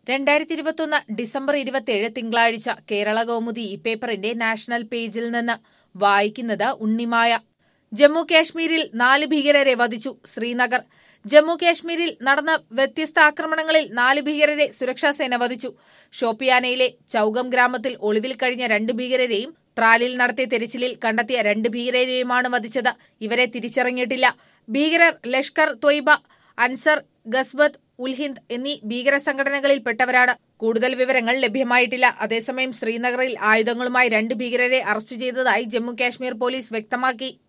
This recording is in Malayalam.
രണ്ടായിരത്തി ഇരുപത്തൊന്ന് ഡിസംബർ ഇരുപത്തിയേഴ് തിങ്കളാഴ്ച കേരള കൗമുദി ഈ പേപ്പറിന്റെ നാഷണൽ പേജിൽ നിന്ന് വായിക്കുന്നത് ഉണ്ണിമായ ജമ്മു കാശ്മീരിൽ നാല് ഭീകരരെ വധിച്ചു ശ്രീനഗർ ജമ്മു കാശ്മീരിൽ നടന്ന വ്യത്യസ്ത ആക്രമണങ്ങളിൽ നാല് ഭീകരരെ സുരക്ഷാസേന വധിച്ചു ഷോപ്പിയാനയിലെ ചൌഗം ഗ്രാമത്തിൽ ഒളിവിൽ കഴിഞ്ഞ രണ്ട് ഭീകരരെയും ട്രാലിൽ നടത്തിയ തെരച്ചിലിൽ കണ്ടെത്തിയ രണ്ട് ഭീകരരെയുമാണ് വധിച്ചത് ഇവരെ തിരിച്ചറിഞ്ഞിട്ടില്ല ഭീകരർ ലഷ്കർ ത്വയ്ബ അൻസർ ഗസ്ബത്ത് ഉൽഹിന്ദ് എന്നീ ഭീകര സംഘടനകളിൽപ്പെട്ടവരാണ് കൂടുതൽ വിവരങ്ങൾ ലഭ്യമായിട്ടില്ല അതേസമയം ശ്രീനഗറിൽ ആയുധങ്ങളുമായി രണ്ട് ഭീകരരെ അറസ്റ്റ് ചെയ്തതായി ജമ്മു കാശ്മീർ പോലീസ് വ്യക്തമാക്കി